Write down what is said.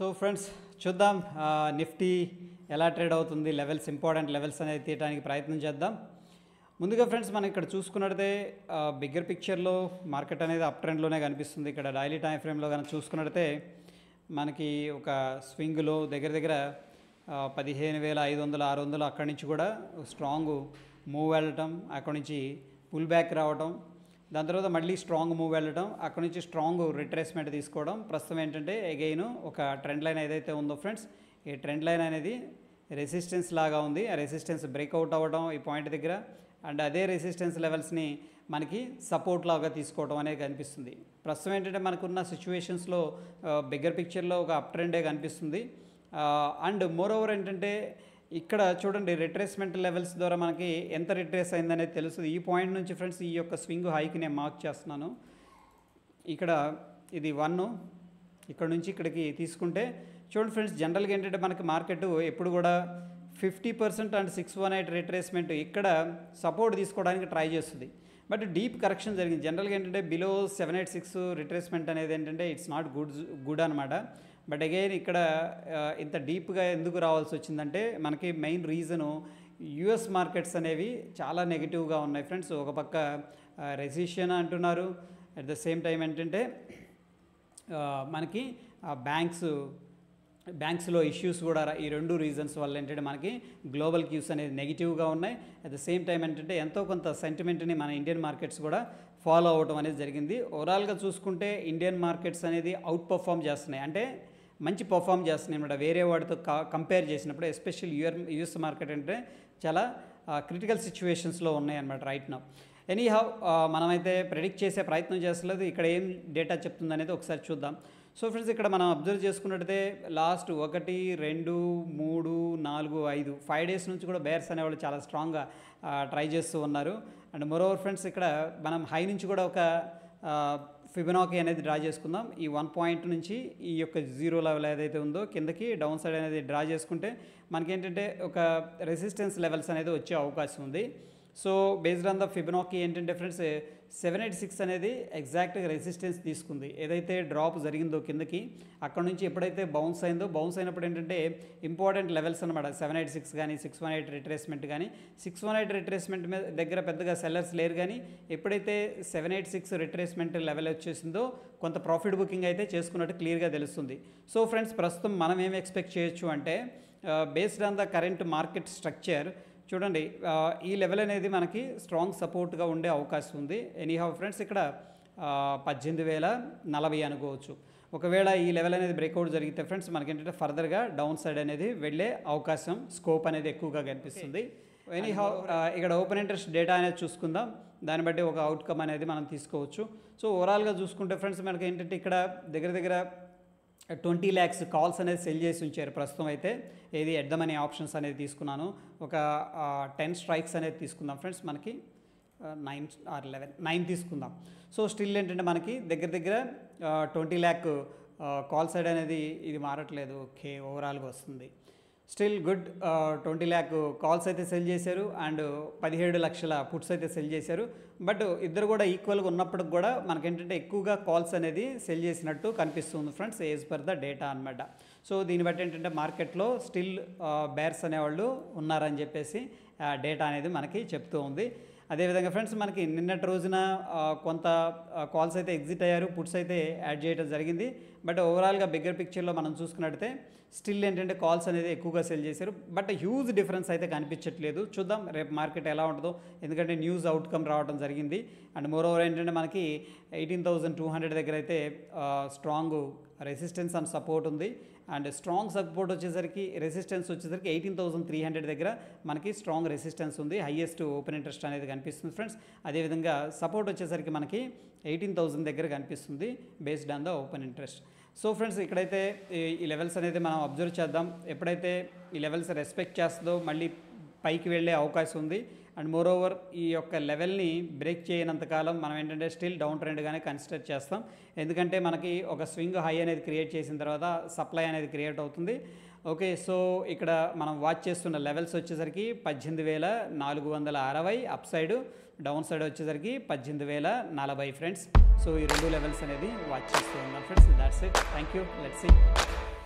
so friends చూద్దాం ఆ, Nifty ఎలా ట్రేడ్ అవుతుంది లెవెల్స్ ఇంపార్టెంట్ లెవెల్స్ అనేది తీయడానికి ప్రయత్నం చేద్దాం ముందుగా ఫ్రెండ్స్ మనం ఇక్కడ చూసుకున్నట్టయితే బిగ్గర్ పిక్చర్లో మార్కెట్ అనేది అప్ ట్రెండ్లోనే కనిపిస్తుంది ఇక్కడ డైలీ టైం ఫ్రేమ్లో కనుక చూసుకున్నట్టయితే మనకి ఒక స్వింగ్లో దగ్గర దగ్గర ఆ, పదిహేను వేల ఐదు వందలు ఆరు వందలు అక్కడి నుంచి కూడా స్ట్రాంగ్ మూవ్ వెళ్ళటం అక్కడి నుంచి పుల్ బ్యాక్ రావటం దాని తర్వాత మళ్ళీ స్ట్రాంగ్ మూవ్ వెళ్ళడం అక్కడ నుంచి స్ట్రాంగ్ రిట్రేస్మెంట్ తీసుకోవడం ప్రస్తుతం ఏంటంటే అగైన్ ఒక ట్రెండ్ లైన్ ఏదైతే ఉందో ఫ్రెండ్స్ ఈ ట్రెండ్ లైన్ అనేది రెసిస్టెన్స్ లాగా ఉంది ఆ రెసిస్టెన్స్ బ్రేక్అవుట్ అవ్వడం ఈ పాయింట్ దగ్గర అండ్ అదే రెసిస్టెన్స్ లెవెల్స్ని మనకి సపోర్ట్ లాగా తీసుకోవడం అనేది కనిపిస్తుంది ప్రస్తుతం ఏంటంటే మనకున్న సిచ్యువేషన్స్లో బిగ్గర్ పిక్చర్లో ఒక అప్ ట్రెండే కనిపిస్తుంది అండ్ మోర్ ఓవర్ ఏంటంటే ఇక్కడ చూడండి రిట్రేస్మెంట్ లెవెల్స్ ద్వారా మనకి ఎంత రిట్రేస్ అయిందనేది తెలుస్తుంది ఈ పాయింట్ నుంచి ఫ్రెండ్స్ ఈ యొక్క స్వింగ్ హైకి నేను మార్క్ చేస్తున్నాను ఇక్కడ ఇది వన్ ఇక్కడ నుంచి ఇక్కడికి తీసుకుంటే చూడండి ఫ్రెండ్స్ జనరల్గా ఏంటంటే మనకి మార్కెట్ ఎప్పుడు కూడా fifty percent and six one eight retracement ఇక్కడ సపోర్ట్ తీసుకోవడానికి ట్రై చేస్తుంది బట్ డీప్ కరెక్షన్ జరిగింది జనరల్గా ఏంటంటే below seven eight six retracement అనేది ఏంటంటే ఇట్స్ నాట్ గుడ్ గుడ్ అనమాట బట్ అగైన్ ఇక్కడ ఆ, ఇంత డీప్గా ఎందుకు రావాల్సి వచ్చిందంటే మనకి మెయిన్ రీజను యుఎస్ మార్కెట్స్ అనేవి చాలా నెగిటివ్గా ఉన్నాయి ఫ్రెండ్స్ ఒక పక్క రెసిషన్ అంటున్నారు అట్ ద సేమ్ టైం ఏంటంటే ఆ, మనకి బ్యాంక్స్ బ్యాంక్స్లో ఇష్యూస్ కూడా రా- ఈ రెండు రీజన్స్ వల్ల ఏంటంటే మనకి గ్లోబల్ క్యూస్ అనేది నెగిటివ్గా ఉన్నాయి అట్ ద సేమ్ టైం ఏంటంటే ఎంతో కొంత సెంటిమెంట్ని మన ఇండియన్ మార్కెట్స్ కూడా ఫాలో అవ్వడం అనేది జరిగింది ఓవరాల్గా చూసుకుంటే ఇండియన్ మార్కెట్స్ అనేది అవుట్ పర్ఫామ్ చేస్తున్నాయి అంటే మంచి పర్ఫామ్ చేస్తున్నాయి అనమాట వేరే వాటితో కంపేర్ చేసినప్పుడు ఎస్పెషల్ యుఎర్ యుఎస్ మార్కెట్ అంటే చాలా క్రిటికల్ సిచ్యువేషన్స్లో ఉన్నాయి అనమాట రైట్ నౌ ఎనీ హౌ మనమైతే ప్రెడిక్ట్ చేసే ప్రయత్నం చేస్తలేదు ఇక్కడ ఏం డేటా చెప్తుంది అనేది ఒకసారి చూద్దాం సో ఫ్రెండ్స్ ఇక్కడ మనం అబ్జర్వ్ చేసుకున్నట్టయితే లాస్ట్ ఒకటి రెండు మూడు నాలుగు ఐదు ఫైవ్ డేస్ నుంచి కూడా బేర్స్ అనేవాళ్ళు చాలా స్ట్రాంగ్గా ట్రై చేస్తూ ఉన్నారు అండ్ మరోవర్ ఫ్రెండ్స్ ఇక్కడ మనం హై నుంచి కూడా ఒక ఫిబనాకి అనేది డ్రా చేసుకుందాం ఈ వన్ పాయింట్ నుంచి ఈ యొక్క జీరో లెవెల్ ఏదైతే ఉందో కిందకి డౌన్ సైడ్ అనేది డ్రా చేసుకుంటే మనకేంటంటే ఒక రెసిస్టెన్స్ లెవెల్స్ అనేది వచ్చే అవకాశం ఉంది so based on the Fibonacci ఏంటంటే ఫ్రెండ్స్ సెవెన్ ఎయిట్ సిక్స్ అనేది ఎగ్జాక్ట్గా రెసిస్టెన్స్ తీసుకుంది ఏదైతే డ్రాప్ జరిగిందో కిందకి అక్కడ నుంచి ఎప్పుడైతే బౌన్స్ అయిందో బౌన్స్ అయినప్పుడు ఏంటంటే ఇంపార్టెంట్ లెవెల్స్ అనమాట సెవెన్ ఎయిట్ సిక్స్ కానీ సిక్స్ వన్ ఎయిట్ రిట్రేస్మెంట్ కానీ సిక్స్ వన్ ఎయిట్ రిట్రేస్మెంట్ మీద దగ్గర పెద్దగా సెల్లర్స్ లేరు కానీ ఎప్పుడైతే seven eight six retracement level వచ్చేసిందో కొంత ప్రాఫిట్ బుకింగ్ అయితే చేసుకున్నట్టు క్లియర్గా తెలుస్తుంది సో ఫ్రెండ్స్ ప్రస్తుతం మనం ఏం ఎక్స్పెక్ట్ చేయొచ్చు అంటే based on the current market structure చూడండి ఆ, ఈ లెవెల్ అనేది మనకి స్ట్రాంగ్ సపోర్ట్గా ఉండే అవకాశం ఉంది ఎనీహౌ ఫ్రెండ్స్ ఇక్కడ ఆ, పద్దెనిమిది వేల నలభై అనుకోవచ్చు ఒకవేళ ఈ లెవెల్ అనేది బ్రేక్అవుట్ జరిగితే ఫ్రెండ్స్ మనకి ఏంటంటే ఫర్దర్గా డౌన్ సైడ్ అనేది వెళ్ళే అవకాశం స్కోప్ అనేది ఎక్కువగా కనిపిస్తుంది ఎనీహౌ ఇక్కడ ఓపెన్ ఇంట్రెస్ట్ డేటా అనేది చూసుకుందాం దాన్ని బట్టి ఒక అవుట్కమ్ అనేది మనం తీసుకోవచ్చు సో ఓవరాల్గా చూసుకుంటే ఫ్రెండ్స్ మనకి ఏంటంటే ఇక్కడ దగ్గర దగ్గర ట్వంటీ ల్యాక్స్ కాల్స్ అనేది సెల్ చేసి ఉంచారు ప్రస్తుతం అయితే ఏది ఎడ్దమనీ ఆప్షన్స్ అనేది తీసుకున్నాను ఒక టెన్ స్ట్రైక్స్ అనేది తీసుకుందాం ఫ్రెండ్స్ మనకి నైన్ ఆర్ లెవెన్ నైన్ తీసుకుందాం సో స్టిల్ ఏంటంటే మనకి దగ్గర దగ్గర ట్వంటీ ల్యాక్ కాల్ సైడ్ అనేది ఇది మారట్లేదు ఓకే ఓవరాల్గా వస్తుంది still good twenty lakh calls అయితే సెల్ చేశారు అండ్ పదిహేడు లక్షల పుట్స్ అయితే సెల్ చేశారు బట్ ఇద్దరు కూడా ఈక్వల్గా ఉన్నప్పటికి కూడా మనకేంటంటే ఎక్కువగా కాల్స్ అనేది సెల్ చేసినట్టు కనిపిస్తుంది friends as per the data అనమాట సో దీన్ని బట్టి ఏంటంటే మార్కెట్లో స్టిల్ బేర్స్ అనేవాళ్ళు ఉన్నారని చెప్పేసి డేటా అనేది మనకి చెప్తూ ఉంది అదేవిధంగా ఫ్రెండ్స్ మనకి నిన్నటి రోజున ఆ, కొంత కాల్స్ అయితే ఎగ్జిట్ అయ్యారు పుట్స్ అయితే యాడ్ చేయడం జరిగింది బట్ ఓవరాల్గా బిగ్గర్ పిక్చర్లో మనం చూసుకున్నట్టయితే స్టిల్ ఏంటంటే కాల్స్ అనేది ఎక్కువగా సెల్ చేశారు బట్ హ్యూజ్ డిఫరెన్స్ అయితే కనిపించట్లేదు చూద్దాం రేపు మార్కెట్ ఎలా ఉంటుందో ఎందుకంటే న్యూస్ అవుట్కమ్ రావడం జరిగింది అండ్ మోర్ ఓవర్ ఏంటంటే మనకి ఎయిటీన్ థౌజండ్ టూ హండ్రెడ్ దగ్గర అయితే స్ట్రాంగ్ రెసిస్టెన్స్ అండ్ సపోర్ట్ ఉంది అండ్ స్ట్రాంగ్ సపోర్ట్ వచ్చేసరికి రెసిస్టెన్స్ వచ్చేసరికి ఎయిటీన్ థౌసండ్ త్రీ హండ్రెడ్ దగ్గర మనకి స్ట్రాంగ్ రెసిస్టెన్స్ ఉంది హైయెస్ట్ ఓపెన్ ఇంట్రెస్ట్ అనేది కనిపిస్తుంది ఫ్రెండ్స్ అదేవిధంగా సపోర్ట్ వచ్చేసరికి మనకి ఎయిటీన్ థౌసండ్ దగ్గర కనిపిస్తుంది based on the open interest so friends ఇక్కడైతే ఈ- ఈ లెవెల్స్ అనేది మనం అబ్జర్వ్ చేద్దాం ఎప్పుడైతే ఈ లెవెల్స్ రెస్పెక్ట్ చేస్తుందో మళ్ళీ పైకి వెళ్ళే అవకాశం ఉంది అండ్ మోర్ ఓవర్ ఈ యొక్క లెవెల్ని బ్రేక్ చేయనంతకాలం మనం ఏంటంటే స్టిల్ డౌన్ ట్రెండ్గానే కన్సిడర్ చేస్తాం ఎందుకంటే మనకి ఒక స్వింగ్ హై అనేది క్రియేట్ చేసిన తర్వాత సప్లై అనేది క్రియేట్ అవుతుంది ఓకే సో ఇక్కడ మనం వాచ్ చేస్తున్న లెవెల్స్ వచ్చేసరికి పద్దెనిమిది వేల నాలుగు వందల అరవై అప్ సైడ్ డౌన్ సైడ్ వచ్చేసరికి పద్దెనిమిది వేల నలభై ఫ్రెండ్స్ సో ఈ రెండు లెవెల్స్ అనేది వాచ్ చేస్తూ ఉన్నాం friends that's it thank you let's see